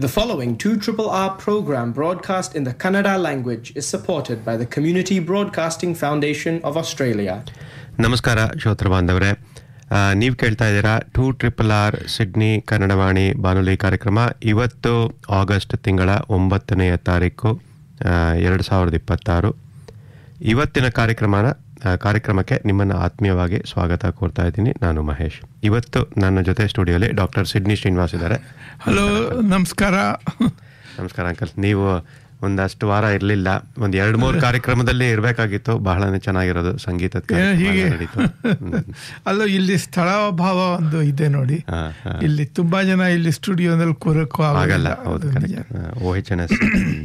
The following 2RRR program broadcast in the Kannada language is supported by the Community Broadcasting Foundation of Australia. ನಮಸ್ಕಾರ ಶ್ರೋತೃ ಬಾಂಧವರೇ ನೀವು ಕೇಳ್ತಾ ಇದ್ದೀರಾ two triple R Sydney Kannadavani ಬಾನುಲಿ ಕಾರ್ಯಕ್ರಮ ಇವತ್ತು ಆಗಸ್ಟ್ ತಿಂಗಳ ಒಂಬತ್ತನೆಯ ತಾರೀಕು ಎರಡು ಸಾವಿರದ ಇಪ್ಪತ್ತಾರು ಇವತ್ತಿನ ಕಾರ್ಯಕ್ರಮನ ಆ, ಕಾರ್ಯಕ್ರಮಕ್ಕೆ ನಿಮ್ಮನ್ನು ಆತ್ಮೀಯವಾಗಿ ಸ್ವಾಗತ ಕೋರ್ತಾ ಇದ್ದೀನಿ ನಾನು ಮಹೇಶ್ ಇವತ್ತು ನನ್ನ ಜೊತೆ ಸ್ಟುಡಿಯೋಲಿ ಡಾಕ್ಟರ್ ಸಿಡ್ನಿ ಶ್ರೀನಿವಾಸ್ ಇದ್ದಾರೆ ಹಲೋ ನಮಸ್ಕಾರ ನಮಸ್ಕಾರ ಅಂಕಲ್ ನೀವು ಒಂದಷ್ಟು ವಾರ ಇರಲಿಲ್ಲ ಒಂದು ಎರಡು ಮೂರು ಕಾರ್ಯಕ್ರಮದಲ್ಲಿ ಇರಬೇಕಾಗಿತ್ತು ಬಹಳನೇ ಚೆನ್ನಾಗಿರೋದು ಸಂಗೀತದ ಏ, ಕಾರ್ಯಕ್ರಮ ಹೀಗೆ ನಡೀತು ಹ್ಮ್. ಅಲ್ಲೋ ಇಲ್ಲಿ ಸ್ಥಳಾಭಾವ ಒಂದು ಇದೆ ನೋಡಿ ಹಾ, ಹಾ. ಇಲ್ಲಿ ತುಂಬಾ ಜನ ಇಲ್ಲಿ ಸ್ಟುಡಿಯೋದಲ್ಲಿ ಕೂರಕ್ಕೂ ಆಗಲ್ಲ ಆಗಲ್ಲ ಹೌದು ಅದು ನಿಜ. ಓ ಎಚ್ ಎನ್ ಎಸ್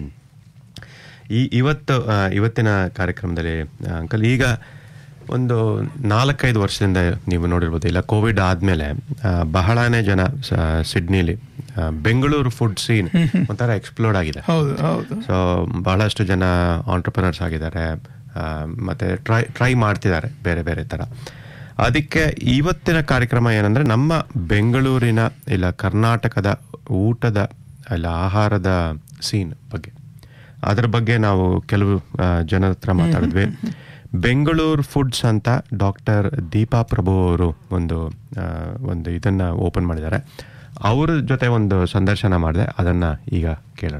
ಈ ಇವತ್ತು ಆ, ಇವತ್ತಿನ ಕಾರ್ಯಕ್ರಮದಲ್ಲಿ ಆ, ಅಂಕಲ್ ಈಗ ಒಂದು ನಾಲ್ಕೈದು ವರ್ಷದಿಂದ ನೀವು ನೋಡಿರ್ಬೋದು ಇಲ್ಲ ಕೋವಿಡ್ ಆದಮೇಲೆ ಬಹಳನೇ ಜನ ಸ- ಸಿಡ್ನಿಲಿ ಆ, ಬೆಂಗಳೂರು ಫುಡ್ ಸೀನ್ ಒಂಥರ ಎಕ್ಸ್ಪ್ಲೋರ್ಡ್ ಆಗಿದೆ ಹೌದು ಹೌದು ಸೊ ಬಹಳಷ್ಟು ಜನ ಆಂಟ್ರಪ್ರನರ್ಸ್ ಆಗಿದ್ದಾರೆ ಆ, ಮತ್ತೆ ಟ್ರೈ ಟ್ರೈ ಮಾಡ್ತಿದ್ದಾರೆ ಬೇರೆ ಬೇರೆ ಥರ ಅದಕ್ಕೆ ಇವತ್ತಿನ ಕಾರ್ಯಕ್ರಮ ಏನಂದ್ರೆ ನಮ್ಮ ಬೆಂಗಳೂರಿನ ಇಲ್ಲ ಕರ್ನಾಟಕದ ಊಟದ ಇಲ್ಲ ಆಹಾರದ ಸೀನ್ ಬಗ್ಗೆ ಅದ್ರ ಬಗ್ಗೆ ನಾವು ಕೆಲವು ಆ, ಜನರ ಹತ್ರ ಮಾತಾಡಿದ್ವಿ ಬೆಂಗಳೂರು ಫುಡ್ಸ್ ಅಂತ ಡಾಕ್ಟರ್ ದೀಪಾ ಪ್ರಭು ಅವರು ಒಂದು ಆ, ಒಂದು ಇದನ್ನ ಓಪನ್ ಮಾಡಿದ್ದಾರೆ ಅವ್ರ ಜೊತೆ ಒಂದು ಸಂದರ್ಶನ ಮಾಡಿದೆ ಅದನ್ನ ಈಗ ಕೇಳೋಣ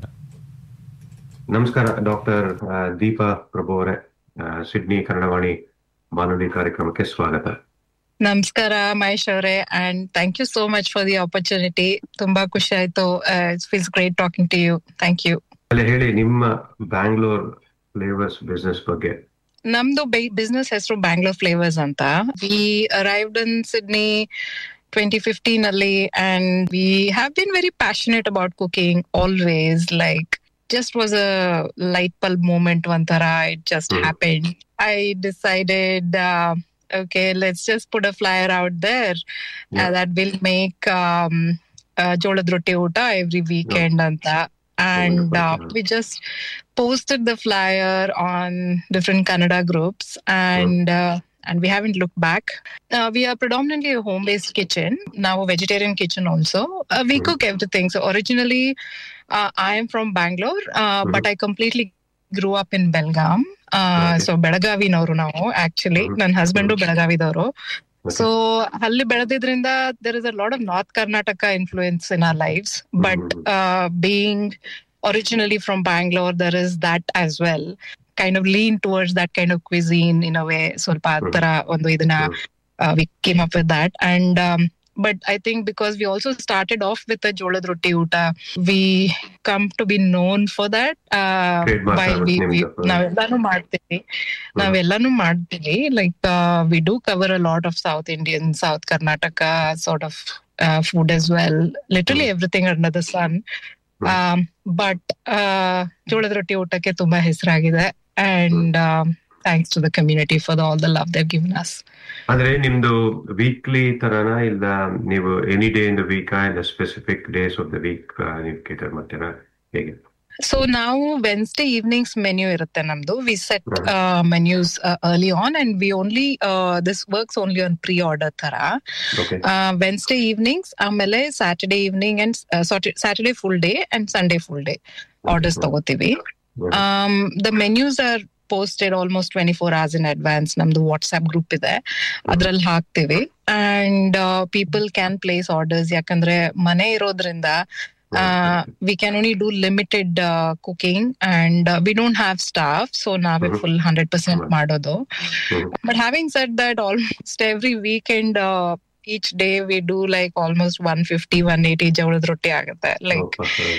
ನಮಸ್ಕಾರ ಡಾಕ್ಟರ್ ದೀಪಾ ಪ್ರಭು ಅವರೇ ಸಿಡ್ನಿ ಕನ್ನಡವಾಣಿ ಬಾನುಲಿ ಕಾರ್ಯಕ್ರಮಕ್ಕೆ ಸ್ವಾಗತ ನಮಸ್ಕಾರ ಮಹೇಶ್ ಅವರೇ and thank you so much for the opportunity ತುಂಬಾ ಖುಷಿ ಆಯ್ತು feels great talking to you thank you ಅಲ್ಲಿ ಹೇಳಿ ನಿಮ್ಮ ಬ್ಯಾಂಗ್ಳೂರ್ ಫ್ಲೇವರ್ಸ್ ಬಿಸ್ನೆಸ್ ಬಗ್ಗೆ ನಮ್ದು ಬಿಸ್ನೆಸ್ ಹೆಸರು ಬ್ಯಾಂಗ್ಳೂರ್ ಫ್ಲೇವರ್ಸ್ ಅಂತ we arrived in Sydney twenty fifteen ಅಲ್ಲಿ and we have been very passionate about cooking always like just was a light bulb moment ಒಂಥರ it just Hmm. happened i decided uh, okay let's just put a flyer out there uh, Yeah. that will make um uh, ಜೋಳದ ರೊಟ್ಟಿ ಊಟ every weekend ಅಂತ and uh, Wonderful. we just posted the flyer on different Kannada groups and uh, and we haven't looked back. Uh, we are predominantly a home-based kitchen now, a vegetarian kitchen also. Uh, we Mm. cook everything. So originally, uh, I am from Bangalore, uh, but I completely grew up in Belgaum. Uh, Okay. So Belagavi ನವರು ನಾವು actually Mhm. ನನ್ನ husband Mhm. ಬೆಳಗಾವಿದವರು Okay. So ಅಲ್ಲಿ ಬೆಳೆದಿದ್ರಿಂದ there is a lot of north Karnataka influence in our lives but Mhm. Being originally from Bangalore, there is that as well. Kind of lean towards that kind of cuisine in a way. ಸ್ವಲ್ಪ ಆ ತರ ಒಂದು ಇದನ್ನ uh, we came up with that. And um, but I think because we also started off with a jolad roti uta, we come to be known for that. Uh, Trademark while we, we ನಿಮ್ದು. ನಾವೆಲ್ಲಾನು ಮಾಡ್ತೀವಿ ನಾವೆಲ್ಲಾನು ಮಾಡ್ತೀವಿ like we do cover a lot of south Indian south Karnataka sort of food as well literally everything under the sun Hmm. But ಜೋಳದ ರೊಟ್ಟಿ ಊಟಕ್ಕೆ ತುಂಬಾ ಹೆಸರಾಗಿದೆ and thanks to the community for all the love they've given us ಅಂದ್ರೆ ನಿಮ್ದು weekly ತರನ ಇಲ್ಲ ನೀವು any day in the week ಇಲ್ಲ specific days of the week ನೀವು ಕೇಟರ್ ಮಾಡ್ತೀರಾ ಹೇಗೆ ಸೊ ನಾವು ವೆನ್ಸ್ಡೇ ಈವ್ನಿಂಗ್ಸ್ ಮೆನ್ಯೂ ಇರುತ್ತೆ ನಮ್ದು we set Mhm. Menus early on and we only this works only on pre order ತರ ಓಕೆ ವೆನ್ಸ್ಡೇ ಈವ್ನಿಂಗ್ಸ್ ಆಮೇಲೆ Saturday evening and Saturday full day and Sunday full day orders ತಗೋತೀವಿ the menus are posted almost twenty four hours in advance ನಮ್ದು WhatsApp group ಇದೆ ಅದ್ರಲ್ಲಿ ಹಾಕ್ತಿವಿ and people can place orders ಯಾಕಂದ್ರೆ ಮನೆ ಇರೋದ್ರಿಂದ we can only do limited cooking and we don't have staff so ನಾವೇ Mhm. Full hundred percent Mhm. ಮಾಡೋದು but having set that almost every weekend each day we do like almost one fifty one eighty ಜವಳದ ರೊಟ್ಟಿ ಆಗುತ್ತೆ like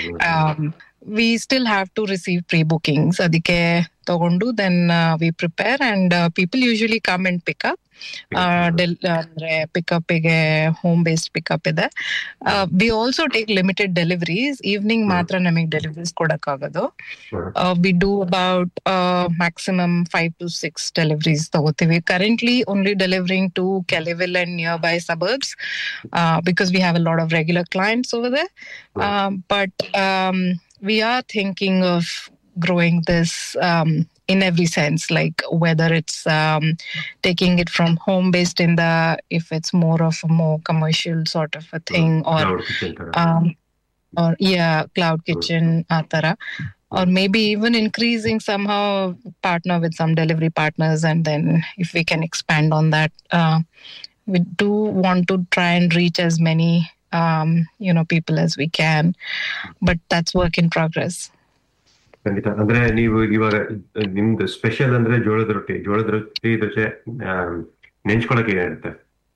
we still have to receive pre bookings ಅದಕ್ಕೆ ತಗೊಂಡು then we prepare and people usually come and pick up ಅಂದ್ರೆ pick up ಗೆ home based pickup ಇದೆ we also take limited deliveries evening ಹ್ಮ್. ಮಾತ್ರ ನಮಗೆ ಡೆಲಿವರೀಸ್ ಕೊಡಕ್ಕಾಗೋದು we do about maximum five to six deliveries ತಗೋತೀವಿ currently only delivering to Kellyville and nearby suburbs because we have a lot of regular clients over there but um, we are thinking of growing this um, in every sense like whether it's um, taking it from home based in the if it's more of a more commercial sort of a thing or um, or yeah cloud kitchen ಆ ತರ or maybe even increasing somehow partner with some delivery partners and then if we can expand on that uh, we do want to try and reach as many um, you know people as we can but that's work in progress ಖಂಡಿತ ಅಂದ್ರೆ ನೀವು ಇವಾಗ ನಿಮ್ದು special ಅಂದ್ರೆ ಜೋಳದ ರೊಟ್ಟಿ ಜೋಳದ ರೊಟ್ಟಿ ಜೊತೆ ನೆಂಚ್ಕೊಳಕ್ಕೆ ಏನಿರುತ್ತೆ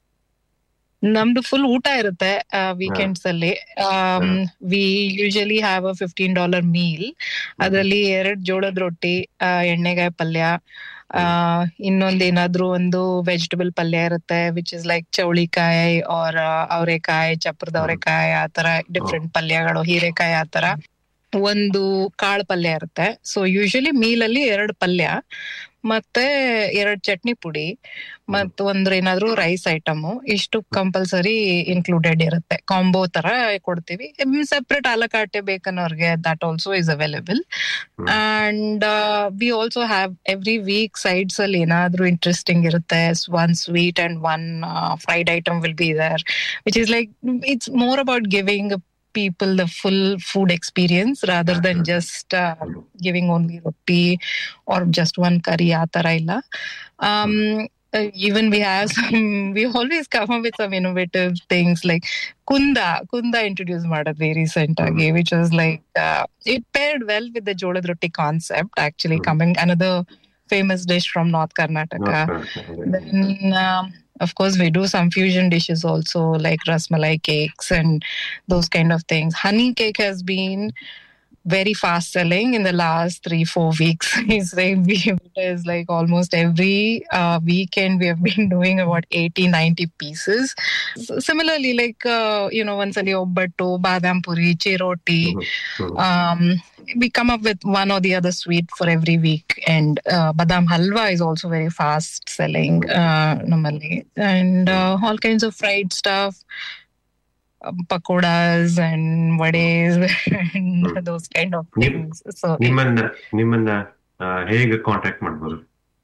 ನಮ್ದು ಫುಲ್ ಊಟ ಇರುತ್ತೆ ವೀಕೆಂಡ್ಸ್ ಅಲ್ಲಿ we usually have a fifteen dollar meal ಅದರಲ್ಲಿ ಎರಡ್ ಜೋಳದ ರೊಟ್ಟಿ ಆ, ಎಣ್ಣೆಗಾಯಿ ಪಲ್ಯ ಆ ಇನ್ನೊಂದ್ ಏನಾದ್ರೂ ಒಂದು ವೆಜಿಟಬಲ್ ಪಲ್ಯ ಇರುತ್ತೆ ವಿಚ್ ಇಸ್ ಲೈಕ್ ಚೌಳಿಕಾಯಿ ಆರ್ ಅವರೆಕಾಯಿ ಚಪ್ರದ ಅವರೆಕಾಯಿ ಆ ತರ ಡಿಫ್ರೆಂಟ್ ಪಲ್ಯಗಳು ಹೀರೆಕಾಯಿ ಆ ತರ ಒಂದು ಕಾಳು ಪಲ್ಯ ಇರುತ್ತೆ ಸೊ ಯೂಶಲಿ ಮೀಲ್ ಅಲ್ಲಿ ಎರಡು ಪಲ್ಯ ಮತ್ತೆ ಎರಡ್ ಚಟ್ನಿ ಪುಡಿ ಮತ್ ಒಂದ್ ಏನಾದ್ರು ರೈಸ್ ಐಟಮ್ ಇಷ್ಟು ಕಂಪಲ್ಸರಿ ಇನ್ಕ್ಲೂಡೆಡ್ ಇರುತ್ತೆ ಕಾಂಬೋ ತರ ಕೊಡ್ತೀವಿ ಸೆಪರೇಟ್ ಆಲಕಾಟೆ ಬೇಕನ್ನೋರ್ಗೆ that also is available and we also have every week sides ಅಲ್ಲಿ ಏನಾದ್ರೂ ಇಂಟ್ರೆಸ್ಟಿಂಗ್ ಇರುತ್ತೆ one sweet and one fried item will be there which is like it's more about giving people the full food experience rather than just uh, giving only roti or just one curry ಆ ತರ ಇಲ್ಲ um uh, even we have some we always come up with some innovative things like kunda kunda introduced ಮಾಡಿದ್ವಿ recent ಆಗಿ which was like uh, it paired well with the jolad roti concept actually coming another famous dish from north karnataka then um, of course we do some fusion dishes also like rasmalai cakes and those kind of things honey cake has been very fast selling in the last three four weeks it's like we it is like almost every uh, weekend we have been doing about 80 90 pieces so similarly like uh, you know once obbattu badam puri chiroti um, we come up with one or the other sweet for every week and uh, badam halwa is also very fast selling uh, normally and uh, all kinds of fried stuff um, pakodas and vades and those kind of Yep. things so ನಿಮ್ಮನ್ನ ನಿಮ್ಮನ್ನ ಆ, ಹೇಗೆ contact ಮಾಡ್ಬೋದು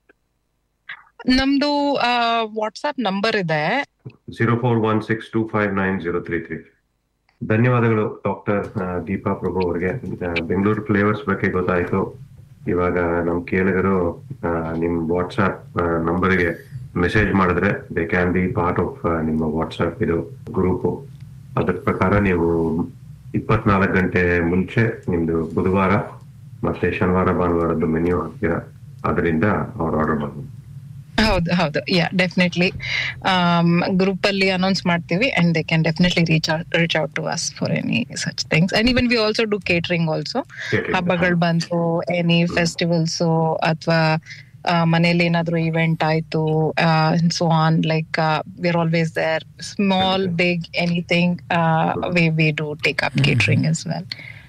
ನಮ್ದು WhatsApp number ಇದೆ zero four one six two five nine zero three three ಧನ್ಯವಾದಗಳು doctor Deepa Prabhu ಅವರಿಗೆ Bengaluru flavours ಬಗ್ಗೆ ಗೊತ್ತಾಯ್ತು ಇವಾಗ ನಮ್ ಕೇಳಿಗರು ಆ, ನಿಮ್ ವಾಟ್ಸ್ಆಪ್ ನಂಬರ್ಗೆ ಮೆಸೇಜ್ ಮಾಡಿದ್ರೆ they can be part of ನಿಮ್ಮ ವಾಟ್ಸ್ಆಪ್ ಇದು ಗ್ರೂಪ್ ಅದ್ರ ಪ್ರಕಾರ ನೀವು ಇಪ್ಪತ್ನಾಲ್ಕು ಗಂಟೆ ಮುಂಚೆ ನಿಮ್ದು ಬುಧವಾರ ಮತ್ತೆ ಶನಿವಾರ ಭಾನುವಾರದ್ದು ಮೆನ್ಯೂ ಹಾಕ್ತೀರಾ ಅದರಿಂದ ಅವ್ರು ಆರ್ಡರ್ ಮಾಡ್ಬೋದು ಹೌದು ಹೌದು ಯಾ ಡೆಫಿನೆಟ್ಲಿ ಗ್ರೂಪ್ ಅಲ್ಲಿ ಅನೌನ್ಸ್ ಮಾಡ್ತೀವಿ and they can definitely reach reach out to us for any such things and even we also do catering also ಹಬ್ಬಗಳು ಬಂತು ಎನಿ ಫೆಸ್ಟಿವಲ್ಸ್ ಅಥವಾ ಮನೇಲಿ ಏನಾದ್ರು ಇವೆಂಟ್ ಆಯ್ತು so on like we're always there small big anything we we do take up catering as well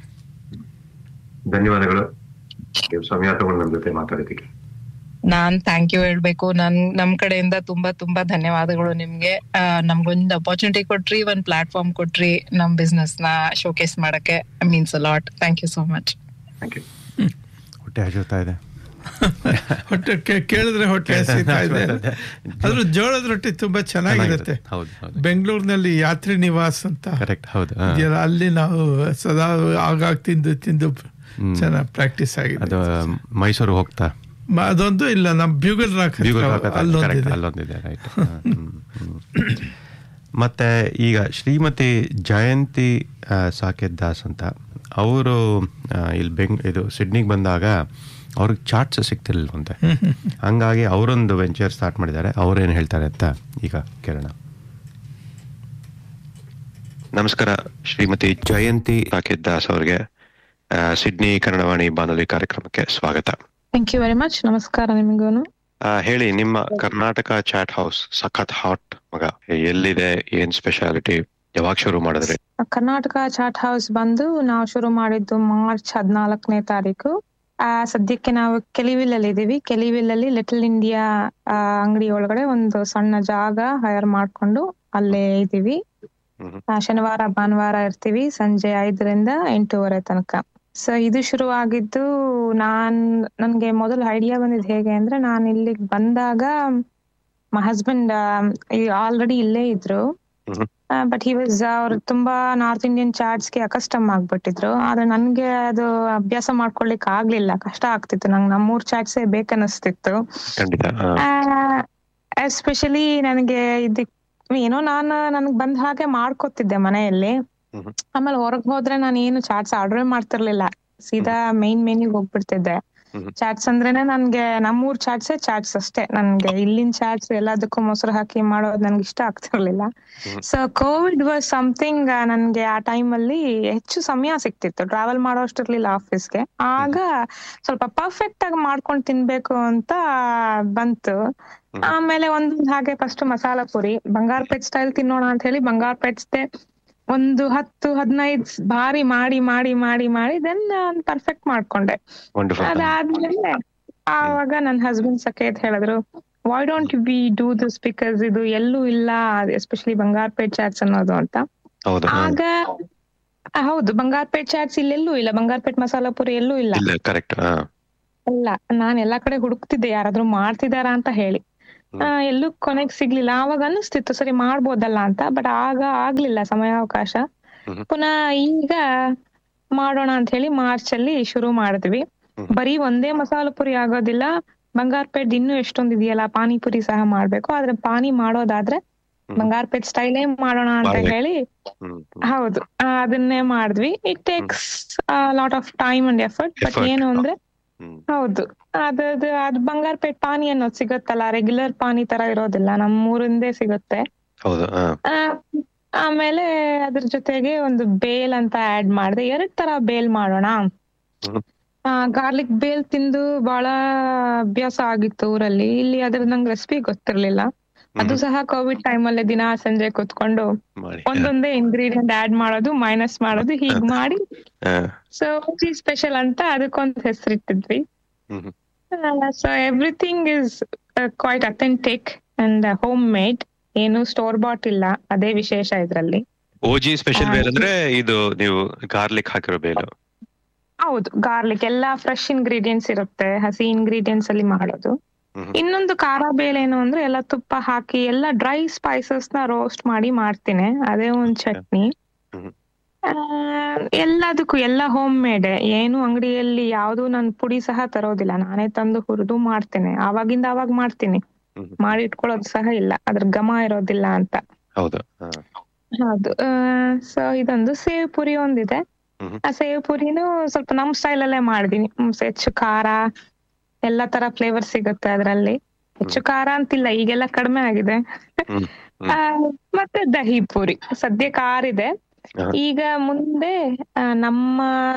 ಧನ್ಯವಾದಗಳು ನೀವು ಸಮಯ ತಗೊಂಡು ನಮ್ಮ ಜೊತೆ ಮಾತಾಡಿದ್ದಕ್ಕೆ ನಾನ್ ಥ್ಯಾಂಕ್ ಯು ಹೇಳ್ಬೇಕು ನನ್ ನಮ್ ಕಡೆಯಿಂದ ತುಂಬಾ ತುಂಬಾ ಧನ್ಯವಾದಗಳು ನಿಮ್ಗೆ ಆ, ನಮ್ಗೊಂದು ಅಪಾರ್ಚುನಿಟಿ ಕೊಟ್ರಿ ಒಂದ್ ಪ್ಲಾಟ್ಫಾರ್ಮ್ ಕೊಟ್ರಿ ನಮ್ ಬಿಸ್ನೆಸ್ ನ ಶೋಕೇಸ್ ಮಾಡಕ್ಕೆ means lot thank you so much thank you ಹೊಟ್ಟೆ ಹಸಿತಾ ಇದೆ ಹೊಟ್ಟೆ ಕೇ- ಕೇಳಿದ್ರೆ ಹೊಟ್ಟೆ ಹಸಿತಾ ಇದೆ ಆದ್ರೂ ಜೋಳದ ರೊಟ್ಟಿ ತುಂಬಾ ಚೆನ್ನಾಗಿರುತ್ತೆ ಹೌದು ಹೌದು ಬೆಂಗಳೂರಿನಲ್ಲಿ ಯಾತ್ರಿ ನಿವಾಸ್ ಅಂತ ಕರೆಕ್ಟ್ ಹೌದು ಹಾ. ಇದೆಯಲ್ಲ, ಅಲ್ಲಿ ನಾವು ಸದಾ ಆಗಾಗ ತಿಂದು ತಿಂದು ಚೆನ್ನಾಗಿ ಪ್ರಾಕ್ಟೀಸ್ ಆಗಿದೆ ಅದು ಮೈಸೂರು ಹೋಗ್ತಾ ಮ- ಅದೊಂದು ಇಲ್ಲ ನಮ್ ಬ್ಯೂಗಲ್ ರಾಕ್ ಹತ್ರ ಬ್ಯೂಗಲ್ ಹಾಕತ್ತೆ, correct, ಅಲ್ಲೊಂದಿದೆ ಅಲ್ಲೊಂದಿದೆ ರೈಟ್ ಮತ್ತೆ ಈಗ ಶ್ರೀಮತಿ ಜಯಂತಿ ಆ, ಸಾಕೇತ್ ದಾಸ್ ಅಂತ ಅವರು ಇಲ್ಲಿ ಬೆಂಗ್ ಇದು ಸಿಡ್ನಿಗೆ ಬಂದಾಗ ಅವ್ರಿಗೆ ಚಾರ್ಟ್ಸ್ ಸಿಗ್ತಿರ್ಲಿಲ್ವಂತೆ ಹಂಗಾಗಿ ಅವರೊಂದು ವೆಂಚರ್ ಸ್ಟಾರ್ಟ್ ಮಾಡಿದ್ದಾರೆ ಅವ್ರೇನು ಹೇಳ್ತಾರೆ ಅಂತ ಈಗ ಕೇಳೋಣ ನಮಸ್ಕಾರ ಶ್ರೀಮತಿ ಜಯಂತಿ ಸಾಕೇತ್ ದಾಸ್ ಅವರಿಗೆ ಆ, ಸಿಡ್ನಿ ಕನ್ನಡವಾಣಿ ಬಾನುಲಿ ಕಾರ್ಯಕ್ರಮಕ್ಕೆ ಸ್ವಾಗತ ಥ್ಯಾಂಕ್ ಯು ವೆರಿ ಮಚ್ ನಮಸ್ಕಾರ ನಿಮಗೂನು ಆ, ಹೇಳಿ ನಿಮ್ಮ ಕರ್ನಾಟಕ ಚಾಟ್ ಹೌಸ್ ಸಖತ್ ಹಾಟ್ ಮಗ ಎಲ್ಲಿದೆ ಏನ್ ಸ್ಪೆಷಾಲಿಟಿ ಯಾವಾಗ ಶುರು ಮಾಡಿದ್ರಿ ಕರ್ನಾಟಕ ಚಾಟ್ ಹೌಸ್ ಬಂದು ನಾವು ಶುರು ಮಾಡಿದ್ದು ಮಾರ್ಚ್ ಹದಿನಾಲ್ಕನೇ ತಾರೀಕು ಆ, ಸದ್ಯಕ್ಕೆ ನಾವು ಕೆಲಿವಿಲ್ ಅಲ್ಲಿ ಇದೀವಿ ಕೆಲಿವಿಲ್ ಅಲ್ಲಿ ಲಿಟಲ್ ಇಂಡಿಯಾ ಅಂಗಡಿ ಒಳಗಡೆ ಒಂದು ಸಣ್ಣ ಜಾಗ ಹೈರ್ ಮಾಡ್ಕೊಂಡು ಅಲ್ಲೇ ಇದೀವಿ ಹ್ಮ್. ಆ, ಶನಿವಾರ ಭಾನುವಾರ ಇರ್ತೀವಿ ಸಂಜೆ ಐದರಿಂದ ಎಂಟೂವರೆ ತನಕ ಸೊ ಇದು ಶುರು ಆಗಿದ್ದು ನಾನ್ ನನ್ಗೆ ಮೊದಲು ಐಡಿಯಾ ಬಂದಿದ್ ಹೇಗೆ ಅಂದ್ರೆ ನಾನು ಇಲ್ಲಿಗೆ ಬಂದಾಗ ಮೈ ಹಸ್ಬೆಂಡ್ ಆಲ್ರೆಡಿ ಇಲ್ಲೇ ಇದ್ರು ಮ್ಹೂ. ಬಟ್ ಹಿ ವಾಸ್ ಅವ್ರು ತುಂಬಾ ನಾರ್ತ್ ಇಂಡಿಯನ್ ಚಾಟ್ಸ್ಗೆ ಅಕಸ್ಟಮ್ ಆಗ್ಬಿಟ್ಟಿದ್ರು ಆದ್ರೆ ನನ್ಗೆ ಅದು ಅಭ್ಯಾಸ ಮಾಡ್ಕೊಳ್ಲಿಕ್ಕೆ ಆಗ್ಲಿಲ್ಲ ಕಷ್ಟ ಆಗ್ತಿತ್ತು ನಂಗೆ ನಮ್ಮೂರ್ ಚಾಟ್ಸೇ ಬೇಕನ್ನಿಸ್ತಿತ್ತು ಖಂಡಿತ ಹಾ. ಎಸ್ಪೆಷಲಿ ನನಗೆ ಇದಕ್ ಏನೋ ನಾನು ನನಗ್ ಬಂದ ಹಾಗೆ ಮಾಡ್ಕೊತಿದ್ದೆ ಮನೆಯಲ್ಲಿ ಮ್ಹೂ. ಆಮೇಲೆ ಹೊರಗ್ ಹೋದ್ರೆ ನಾನು ಏನು ಚಾಟ್ಸ್ ಆರ್ಡರ್ ಮಾಡ್ತಿರ್ಲಿಲ್ಲ ಸೀದಾ ಮೈನ್ ಮೆನ್ಯೂಗ್ ಹೋಗ್ಬಿಡ್ತಿದ್ದೆ ಮ್ಹೂ. ಚಾಟ್ಸ್ ಅಂದ್ರೇನೆ ನನ್ಗೆ ನಮ್ಮೂರ್ ಚಾಟ್ಸೇ ಚಾಟ್ಸ್ ಅಷ್ಟೇ ನನ್ಗೆ ಇಲ್ಲಿನ ಚಾಟ್ಸ್ ಎಲ್ಲದಕ್ಕೂ ಮೊಸರು ಹಾಕಿ ಮಾಡೋದು ನನ್ಗೆ ಇಷ್ಟ ಆಗ್ತಿರ್ಲಿಲ್ಲ ಮ್ಹೂ. ಸೊ ಕೋವಿಡ್ ವಾಸ್ ಸಮಥಿಂಗ್ ನನ್ಗೆ ಆ ಟೈಮ್ ಅಲ್ಲಿ ಹೆಚ್ಚು ಸಮಯ ಸಿಕ್ತಿತ್ತು ಟ್ರಾವೆಲ್ ಮಾಡೋಷ್ಟಿರ್ಲಿಲ್ಲ ಆಫೀಸ್ಗೆ ಆಗ ಸ್ವಲ್ಪ ಪರ್ಫೆಕ್ಟ್ ಆಗಿ ಮಾಡ್ಕೊಂಡ್ ತಿನ್ಬೇಕು ಅಂತ ಬಂತು ಹ್ಮ್. ಆಮೇಲೆ ಒಂದು ಹಾಗೆ ಫಸ್ಟ್ ಮಸಾಲಾ ಪುರಿ ಬಂಗಾರಪೇಟ್ ಸ್ಟೈಲ್ ತಿನ್ನೋಣ ಅಂತ ಹೇಳಿ ಬಂಗಾರಪೇಟ್ಸ್ದೆ ಒಂದು ಹತ್ತು ಹದಿನೈದು ಬಾರಿ ಮಾಡಿ ಮಾಡಿ ಮಾಡಿ ಮಾಡಿ ದೆನ್ ಪರ್ಫೆಕ್ಟ್ ಮಾಡ್ಕೊಂಡೆ ವಂಡರ್ಫುಲ್ ಅದಾದ್ಮೇಲೆ ಆವಾಗ ನನ್ ಹಸ್ಬೆಂಡ್ ಸಖೇತ್ ಹೇಳಿದ್ರು why don't we do this because ಇದು ಎಲ್ಲೂ ಇಲ್ಲ ಎಸ್ಪೆಷಲಿ ಬಂಗಾರಪೇಟ್ ಚಾಟ್ಸ್ ಅನ್ನೋದು ಅಂತ ಹೌದು ಹಾ. ಆಗ ಆ, ಹೌದು ಬಂಗಾರಪೇಟ್ ಚಾಟ್ಸ್ ಇಲ್ಲೆಲ್ಲೂ ಇಲ್ಲ ಬಂಗಾರಪೇಟ್ ಮಸಾಲಾ ಪುರಿ ಎಲ್ಲೂ ಇಲ್ಲ ಇಲ್ಲ ಕರೆಕ್ಟ್ ಹಾ ಇಲ್ಲ ನಾನ್ ಎಲ್ಲಾ ಕಡೆ ಹುಡುಕ್ತಿದ್ದೆ ಯಾರಾದ್ರೂ ಮಾಡ್ತಿದಾರ ಅಂತ ಹೇಳಿ ಹ್ಮ್. ಆ, ಎಲ್ಲೂ ಕೊನೆಗ್ ಸಿಗ್ಲಿಲ್ಲ ಆವಾಗ ಅನಿಸ್ತಿತ್ತು ಸರಿ ಮಾಡ್ಬೋದಲ್ಲ ಅಂತ ಬಟ್ ಆಗ ಆಗ್ಲಿಲ್ಲ ಸಮಯಾವಕಾಶ ಹ್ಮ್. ಪುನಃ ಈಗ ಮಾಡೋಣ ಅಂತ ಹೇಳಿ ಮಾರ್ಚ್ ಅಲ್ಲಿ ಶುರು ಮಾಡಿದ್ವಿ ಹ್ಮ್. ಬರೀ ಒಂದೇ ಮಸಾಲ ಪುರಿ ಆಗೋದಿಲ್ಲ ಬಂಗಾರಪೇಟ್ ಇನ್ನೂ ಎಷ್ಟೊಂದ್ ಇದೆಯಲ್ಲ ಪಾನಿಪುರಿ ಸಹ ಮಾಡ್ಬೇಕು ಆದ್ರೆ ಪಾನಿ ಮಾಡೋದಾದ್ರೆ ಹ್ಮ್. ಬಂಗಾರಪೇಟ್ ಸ್ಟೈಲೇ ಮಾಡೋಣ ಅಂತ ಮಾಡ್ಬೇಕು. ಹೇಳಿ ಹ್ಮ್ ಹೌದು ಆ, ಅದನ್ನೇ ಮಾಡಿದ್ವಿ it takes lot of time and effort but Effort. ಏನು ಅಂದ್ರೆ ಹ್ಮ್ ಹೌದು ಅದದು ಅದು ಬಂಗಾರಪೇಟ್ ಪಾನಿ ಅನ್ನೋದು ಸಿಗುತ್ತಲ್ಲ ರೆಗ್ಯುಲರ್ ಪಾನಿ ತರ ಇರೋದಿಲ್ಲ ನಮ್ಮ ಊರಿಂದೇ ಸಿಗುತ್ತೆ ಹೌದು ಹಾ ಆ, ಆಮೇಲೆ ಅದ್ರ ಜೊತೆಗೆ ಒಂದು ಬೇಲ್ ಅಂತ ಆಡ್ ಮಾಡಿದೆ ಎರಡ್ ತರ ಬೇಲ್ ಮಾಡೋಣ ಹ್ಮ್. ಗಾರ್ಲಿಕ್ ಬೇಲ್ ತಿಂದು ಬಹಳ ಅಭ್ಯಾಸ ಆಗಿತ್ತು ಊರಲ್ಲಿ ಇಲ್ಲಿ ಅದ್ರ ನಂಗೆ ರೆಸಿಪಿ ಗೊತ್ತಿರ್ಲಿಲ್ಲ ಅದು ಹ್ಮ್. ಸಹ ಕೋವಿಡ್ ಟೈಮ್ ಅಲ್ಲೇ ದಿನ ಸಂಜೆ ಕುತ್ಕೊಂಡು ಮಾಡಿ ಒಂದೊಂದೇ ಇಂಗ್ರೀಡಿಯಂಟ್ ಆಡ್ ಮಾಡೋದು ಮೈನಸ್ ಮಾಡೋದು ಹೀಗ್ ಮಾಡಿ ಹಾ. ಸೊ ಸ್ಪೆಷಲ್ ಅಂತ ಅದಕ್ಕೊಂದು ಹೆಸರಿಟ್ಟಿದ್ವಿ ಹ್ಮ್ ಹ್ಮ್. So everything is quite authentic and homemade ಏನು ಸ್ಟೋರ್ ಬಾಟ್ ಇಲ್ಲ ಅದೇ ವಿಶೇಷ ಇದ್ರಲ್ಲಿ ಓಜಿ ಸ್ಪೆಷಲ್ ಆ, ಬೇಲ್ ಅಂದ್ರೆ ಇದು ನೀವು ಗಾರ್ಲಿಕ್ ಹಾಕಿರೋ ಬೇಲು ಹೌದು ಗಾರ್ಲಿಕ್ ಎಲ್ಲಾ ಫ್ರೆಶ್ ಇಂಗ್ರೀಡಿಯೆಂಟ್ಸ್ ಇರುತ್ತೆ ಹಸಿ ಇಂಗ್ರೀಡಿಯೆಂಟ್ಸ್ ಅಲ್ಲಿ ಮಾಡೋದು ಹ್ಮ್. ಇನ್ನೊಂದು ಖಾರ ಬೇಲ್ ಏನು ಅಂದ್ರೆ ಎಲ್ಲ ತುಪ್ಪ ಹಾಕಿ ಎಲ್ಲ ಡ್ರೈ ಸ್ಪೈಸಸ್ ನ ರೋಸ್ಟ್ ಮಾಡಿ ಮಾಡ್ತೀನಿ ಅದೇ ಒಂದ್ ಚಟ್ನಿ ಹ್ಮ್. ಆ, ಎಲ್ಲದಕ್ಕೂ ಎಲ್ಲ ಹೋಮ್ ಮೇಡ್ ಏನು ಅಂಗಡಿಯಲ್ಲಿ ಯಾವ್ದು ನನ್ ಪುಡಿ ಸಹ ತರೋದಿಲ್ಲ ನಾನೇ ತಂದು ಹುರಿದು ಮಾಡ್ತೇನೆ ಆವಾಗಿಂದ ಅವಾಗ ಮಾಡ್ತೀನಿ ಹ್ಮ್. ಮಾಡಿ ಇಟ್ಕೊಳ್ಳೋದು ಸಹ ಇಲ್ಲ ಅದ್ರ ಘಮ ಇರೋದಿಲ್ಲ ಅಂತ ಹೌದು ಹಾ. ಹೌದು ಸೊ ಇದೊಂದು ಸೇವ್ ಪುರಿ ಒಂದಿದೆ ಹ್ಮ್. ಆ ಸೇವ್ ಪುರಿನೂ ಸ್ವಲ್ಪ ನಮ್ ಸ್ಟೈಲ್ ಅಲ್ಲೇ ಮಾಡಿದೀನಿ ಹ್ಮ್, ಹೆಚ್ಚು ಖಾರ ಎಲ್ಲಾ ತರ ಫ್ಲೇವರ್ ಸಿಗುತ್ತೆ ಅದ್ರಲ್ಲಿ ಹೆಚ್ಚು ಖಾರ ಅಂತಿಲ್ಲ ಈಗೆಲ್ಲ ಕಡಿಮೆ ಆಗಿದೆ ಹ್ಮ್. ಹ್ಮ್. ಆ, ಮತ್ತೆ ದಹಿ ಪುರಿ ಸದ್ಯ ಖಾರ ಇದೆ ಹಾ. ಈಗ ಮುಂದೆ ಆ, ನಮ್ಮ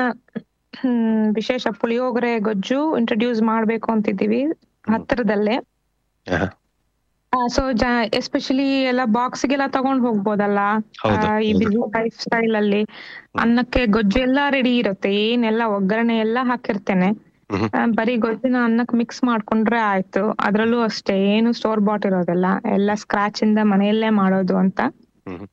ಹ್ಮ್, ವಿಶೇಷ ಪುಳಿಯೋಗರೆ ಗೊಜ್ಜು ಇಂಟ್ರೊಡ್ಯೂಸ್ ಮಾಡ್ಬೇಕು ಅಂತಿದ್ದೀವಿ ಹತ್ತಿರದಲ್ಲೇ ಆಹಾ. ಸೊ ಎಸ್ಪೆಷಲಿ ಎಲ್ಲ ಬಾಕ್ಸ್ ಗೆಲ್ಲ ತಗೊಂಡ್ ಹೋಗ್ಬೋದಲ್ಲ ಹೌದು, ಆ, ಈ ಹೌದು. ಬಿಸಿ ಲೈಫ್ ಸ್ಟೈಲ್ ಅಲ್ಲಿ ಅನ್ನಕ್ಕೆ ಗೊಜ್ಜು ಎಲ್ಲಾ ರೆಡಿ ಇರುತ್ತೆ ಏನೆಲ್ಲ ಒಗ್ಗರಣೆ ಎಲ್ಲಾ ಹಾಕಿರ್ತೇನೆ ಹ್ಮ್. ಆ, ಬರೀ ಗೊಜ್ಜಿನ ಅನ್ನಕ್ ಮಿಕ್ಸ್ ಮಾಡ್ಕೊಂಡ್ರೆ ಆಯ್ತು ಅದ್ರಲ್ಲೂ ಅಷ್ಟೇ ಏನು ಸ್ಟೋರ್ ಬಾಟ್ ಇರೋದಿಲ್ಲ ಎಲ್ಲ ಸ್ಕ್ರಾಚ್ ಇಂದ ಮನೆಯಲ್ಲೇ ಮಾಡೋದು ಅಂತ ಹ್ಮ್.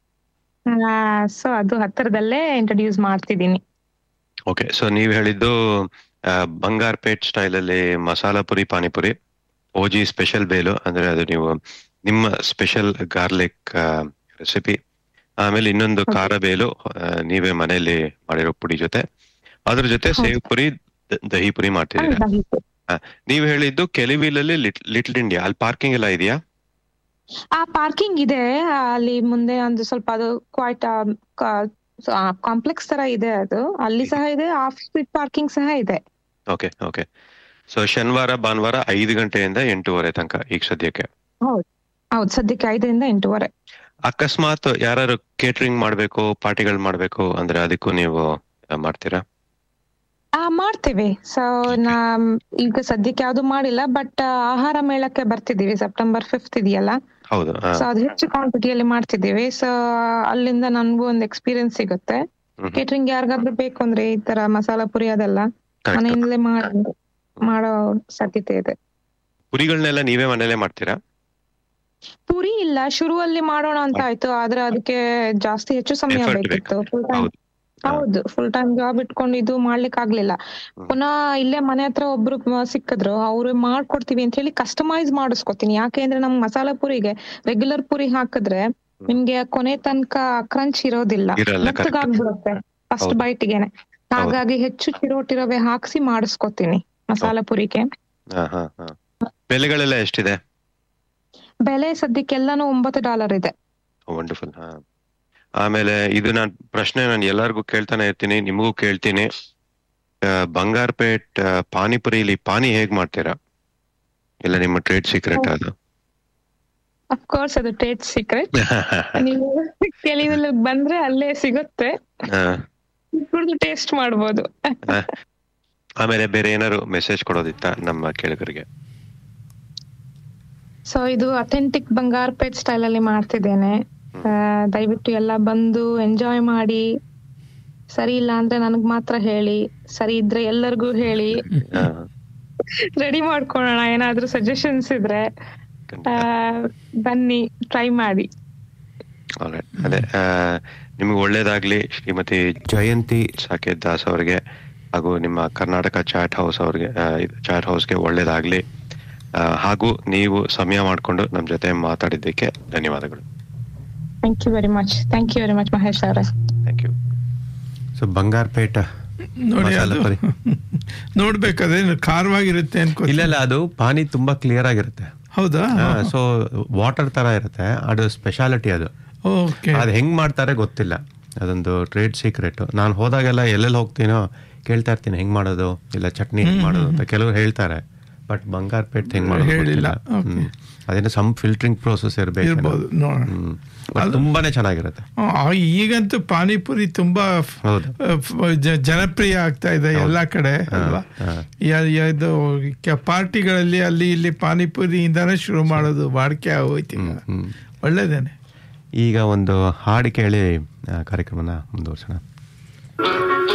ಸೊ ಅದು ಹತ್ತಿರದಲ್ಲೇ ಇಂಟ್ರೊಡ್ಯೂಸ್ ಮಾಡ್ತಿದೀನಿ ಓಕೆ ಸೊ ನೀವ್ ಹೇಳಿದ್ದು ಆ, ಬಂಗಾರಪೇಟ್ ಸ್ಟೈಲ್ ಅಲ್ಲಿ ಮಸಾಲ ಪುರಿ ಪಾನಿಪುರಿ ಓಜಿ ಸ್ಪೆಷಲ್ ಬೇಲು ಅಂದ್ರೆ ಅದು ನೀವು ನಿಮ್ಮ ಸ್ಪೆಷಲ್ ಗಾರ್ಲಿಕ್ ರೆಸಿಪಿ ಆಮೇಲೆ ಇನ್ನೊಂದು ಹೌದು. ಖಾರ ಬೇಲು ಆ, ನೀವೇ ಮನೆಯಲ್ಲಿ ಮಾಡಿರೋ ಪುಡಿ ಜೊತೆ ಅದ್ರ ಜೊತೆ ಹೌದು. ಸೇವ್ ಪುರಿ ದ- ದಹಿ ಪುರಿ ಮಾಡ್ತಿದ್ದೀರಾ ದಹಿ ಪುರಿ. ನೀವ್ ಹೇಳಿದ್ದು ಕೆಲಿವಿಲಲ್ಲಿ ಲಿಟ್ಲ್ ಇಂಡಿಯಾ ಅಲ್ಲಿ ಪಾರ್ಕಿಂಗ್ ಎಲ್ಲ ಇದೆಯಾ ಆ ಪಾರ್ಕಿಂಗ್ ಇದೆ ಆ, ಅಲ್ಲಿ ಮುಂದೆ ಒಂದು ಸ್ವಲ್ಪ ಅದು ಕ್ವೈಟ್ ಕಾಂಪ್ಲೆಕ್ಸ್ ತರ ಇದೆ ಅದು ಅಲ್ಲಿ ಸಹ ಇದೆ ಆಫ್ ಸ್ಟ್ರೀಟ್ ಪಾರ್ಕಿಂಗ್ ಸಹ ಇದೆ ಓಕೆ ಓಕೆ ಸೊ ಶನಿವಾರ ಭಾನುವಾರ ಐದು ಗಂಟೆಯಿಂದ ಎಂಟೂವರೆ ತನಕ ಈಗ ಸದ್ಯಕ್ಕೆ ಹೌದು ಸದ್ಯಕ್ಕೆ ಐದರಿಂದ ಎಂಟೂವರೆ ಅಕಸ್ಮಾತ್ ಯಾರು ಕೇಟರಿಂಗ್ ಮಾಡ್ಬೇಕು ಪಾರ್ಟಿಗಳು ಮಾಡ್ಬೇಕು ಅಂದ್ರೆ ಅದಕ್ಕೂ ನೀವು ಆ, ಮಾಡ್ತೀರಾ ಆ ಮಾಡ್ತೇವೆ ಸೊ ನಾ ಈಗ ಸದ್ಯಕ್ಕೆ ಯಾವ್ದು ಮಾಡಿಲ್ಲ ಬಟ್ ಆಹಾರ ಮೇಳಕ್ಕೆ ಬರ್ತಿದೀವಿ ಸೆಪ್ಟೆಂಬರ್ ಫಿಫ್ತ್ ಇದೆಯಲ್ಲ ಹೌದು ಹಾ. ಸೊ ಅದು ಹೆಚ್ಚು ಕ್ವಾಂಟಿಟಿಯಲ್ಲಿ ಮಾಡ್ತಿದ್ದೀವಿ ಸೊ ಅಲ್ಲಿಂದ ನನ್ಗೂ ಒಂದು ಎಕ್ಸ್ಪೀರಿಯನ್ಸ್ ಸಿಗುತ್ತೆ ಹ್ಮ್. ಕೇಟರಿಂಗ್ ಯಾರಿಗಾದ್ರೂ ಬೇಕು ಅಂದ್ರೆ ಈ ತರ ಮಸಾಲಾ ಪುರಿ ಅದೆಲ್ಲ Correct. ಮನೆಯಿಂದಲೇ ಮಾಡಿ ಮಾಡೋ ಸಾಧ್ಯತೆ ಇದೆ ಪುರಿಗಳನ್ನೆಲ್ಲ ನೀವೇ ಮನೇಲೆ ಮಾಡ್ತೀರಾ ಪುರಿ ಇಲ್ಲ ಶುರುವಲ್ಲಿ ಮಾಡೋಣ ಅಂತ ಆಯ್ತು ಆದ್ರೆ ಅದಕ್ಕೆ ಜಾಸ್ತಿ ಹೆಚ್ಚು ಸಮಯ Effort ಬೇಕಿತ್ತು ಫುಲ್ ಟೈಮ್ ಹೌದು ಹಾ. ಹೌದು ಫುಲ್ ಟೈಮ್ ಜಾಬ್ ಇಟ್ಕೊಂಡು ಇದು ಮಾಡ್ಲಿಕ್ಕೆ ಆಗ್ಲಿಲ್ಲ ಪುನಃ ಇಲ್ಲೇ ಮನೆ ಹತ್ರ ಒಬ್ರು ಮ- ಸಿಕ್ಕಿದ್ರು ಅವ್ರು ಮಾಡ್ಕೊಡ್ತೀವಿ ಅಂತ ಹೇಳಿ ಕಸ್ಟಮೈಸ್ ಮಾಡಿಸ್ಕೊತೀನಿ ಯಾಕೆ ಅಂದ್ರೆ ನಮ್ ಮಸಾಲಾ ಪುರಿಗೆ ರೆಗ್ಯುಲರ್ ಪುರಿ ಹಾಕಿದ್ರೆ ನಿಮ್ಗೆ ಕೊನೆ ತನಕ ಕ್ರಂಚ್ ಇರೋದಿಲ್ಲ ಇರಲ್ಲ, correct. ಮೆತ್ತಗಾಗ್ಬಿಡುತ್ತೆ ಫಸ್ಟ್ ಹೌದು. ಬೈಟ್ಗೆನೆ ಹಾಗಾಗಿ ಹೆಚ್ಚು ಚಿರೋಟಿ ರವೆ ಹಾಕ್ಸಿ ಮಾಡಿಸ್ಕೊತೀನಿ ಮಸಾಲ ಪುರಿಗೆ ಹಾ ಹಾ ಹಾ ಬೆಲೆಗಳೆಲ್ಲ ಎಷ್ಟಿದೆ ಬೆಲೆ ಸದ್ಯಕ್ಕೆಲ್ಲಾನು ಒಂಬತ್ತು ಡಾಲರ್ ಇದೆ ವಂಡರ್ಫುಲ್ ಹಾ ಆಮೇಲೆ ಇದು ನಾನು ಪ್ರಶ್ನೆ ನಾನು ಎಲ್ಲರಿಗೂ ಕೇಳ್ತಾನೆ ಇರ್ತೀನಿ ನಿಮಗೂ ಕೇಳ್ತೀನಿ ಆ, ಬಂಗಾರಪೇಟ್ ಆ, ಪಾನಿಪುರಿಲಿ ಪಾನಿ ಹೇಗ್ ಮಾಡ್ತೀರಾ ಇಲ್ಲ ನಿಮ್ಮ ಟ್ರೇಡ್ ಸೀಕ್ರೆಟ್ ಅದು ಅಫ್ಕೋರ್ಸ್ ಅದು ಟೇಸ್ಟ್ ಸೀಕ್ರೆಟ್ ನೀವು ಕೆಲವೆಲ್ಲ ಬಂದ್ರೆ ಅಲ್ಲೇ ಸಿಗುತ್ತೆ ಆ, ಕುಡಿದು ಟೇಸ್ಟ್ ಮಾಡ್ಬೋದು ಆಮೇಲೆ ಬೇರೆ ಏನಾದ್ರು ಮೆಸೇಜ್ ಕೊಡೋದಿತ್ತ ನಮ್ಮ ಕೇಳುಗರಿಗೆ ಸೊ ಇದು ಅಥೆಂಟಿಕ್ ಬಂಗಾರಪೇಟ್ ಸ್ಟೈಲ್ ಅಲ್ಲಿ ಮಾಡ್ತಿದ್ದೇನೆ ಆ, ದಯವಿಟ್ಟು ಎಲ್ಲ ಬಂದು ಎಂಜಾಯ್ ಮಾಡಿ ಸರಿ ಇಲ್ಲ ಅಂದ್ರೆ ನನಗ್ ಮಾತ್ರ ಹೇಳಿ ಸರಿ ಇದ್ರೆ ಎಲ್ಲರಿಗೂ ಹೇಳಿ ಆ, ರೆಡಿ ಮಾಡ್ಕೊಳ್ಳೋಣ ಏನಾದ್ರೂ ಸಜೆಷನ್ಸ್ ಇದ್ರೆ ಖಂಡಿತ. ಆ, ಬನ್ನಿ ಟ್ರೈ ಮಾಡಿ Alright. ಅದೇ ಆ, ನಿಮ್ಗೆ ಒಳ್ಳೇದಾಗ್ಲಿ ಶ್ರೀಮತಿ ಜಯಂತಿ ಸಾಕೇತ್ ದಾಸ್ ಅವರಿಗೆ ಹಾಗೂ ನಿಮ್ಮ ಕರ್ನಾಟಕ ಚಾಟ್ ಹೌಸ್ ಅವ್ರಿಗೆ ಚಾಟ್ ಹೌಸ್ಗೆ ಒಳ್ಳೇದಾಗ್ಲಿ ಆ, ಹಾಗೂ ನೀವು ಸಮಯ ಮಾಡಿಕೊಂಡು ನಮ್ಮ ಜೊತೆ ಮಾತಾಡಿದ್ದಕ್ಕೆ ಧನ್ಯವಾದಗಳು thank you very much thank you very much Mahesh ಅವರೇ ಥ್ಯಾಂಕ್ ಯು ಸೊ ಬಂಗಾರಪೇಟ ನೋಡಿ ಮಸಾಲ ಅದು ಪುರಿ. ನೋಡ್ಬೇಕಾದ್ರೆ ಖಾರವಾಗಿರುತ್ತೆ ಅನ್ಕೋ ಇಲ್ಲ ಇಲ್ಲ ಅದು ಪಾನಿ ತುಂಬಾ ಕ್ಲಿಯರ್ ಆಗಿರುತ್ತೆ ಹೌದಾ ಸೊ ವಾಟರ್ ತರ ಇರುತ್ತೆ ಅದು ಸ್ಪೆಷಾಲಿಟಿ ಅದು ಓಕೆ ಅದು ಹೆಂಗ್ ಮಾಡ್ತಾರೆ ಗೊತ್ತಿಲ್ಲ ಅದೊಂದು ಟ್ರೇಡ್ ಸೀಕ್ರೆಟ್ ನಾನು ಹೋದಾಗೆಲ್ಲ ಎಲ್ಲೆಲ್ಲಿ ಹೋಗ್ತೀನೋ ಕೇಳ್ತಾ ಇರ್ತೀನಿ ಹೆಂಗ್ ಮಾಡೋದು ಇಲ್ಲ ಚಟ್ನಿ ಹೆಂಗ್ ಮಾಡೋದು ಅಂತ ಕೆಲವರು ಹೇಳ್ತಾರೆ ಬಟ್ ಬಂಗಾರಪೇಟ್ ಹೆಂಗ್ ಮಾಡೋದು ಹೇಳಿಲ್ಲ. ಗೊತ್ತಿಲ್ಲ. ಹ್ಮ್. ಅದೇನೋ ಸಮ್ ಫಿಲ್ಟರಿಂಗ್ ಪ್ರೋಸೆಸ್ ಇರಬೇಕು ಇರ್ಬೋದು ನೋಡೋಣ ತುಂಬಾನೇ ಚೆನ್ನಾಗಿರುತ್ತೆ ಆ, ಈಗಂತೂ ಪಾನಿಪುರಿ ತುಂಬಾ ಫ್- ಹೌದು. ಫ್- ಜ- ಜನಪ್ರಿಯ ಆಗ್ತಾ ಇದೆ ಎಲ್ಲಾ ಕಡೆ ಅಲ್ವಾ ಹಾ. ಯ- ಯ- ಇದು ಕೆ- ಪಾರ್ಟಿಗಳಲ್ಲಿ ಅಲ್ಲಿ ಇಲ್ಲಿ ಪಾನಿಪುರಿಯಿಂದಾನೇ ಶುರು ಮಾಡೋದು ಬಾಡಿಕೆ ಆಗೋಯ್ತು ಈಗ ಹ್ಮ್. ಒಳ್ಳೇದೇನೆ ಈಗ ಒಂದು ಹಾಡು ಕೇಳಿ ಆ, ಕಾರ್ಯಕ್ರಮನ ಮುಂದುವರ್ಸೋಣ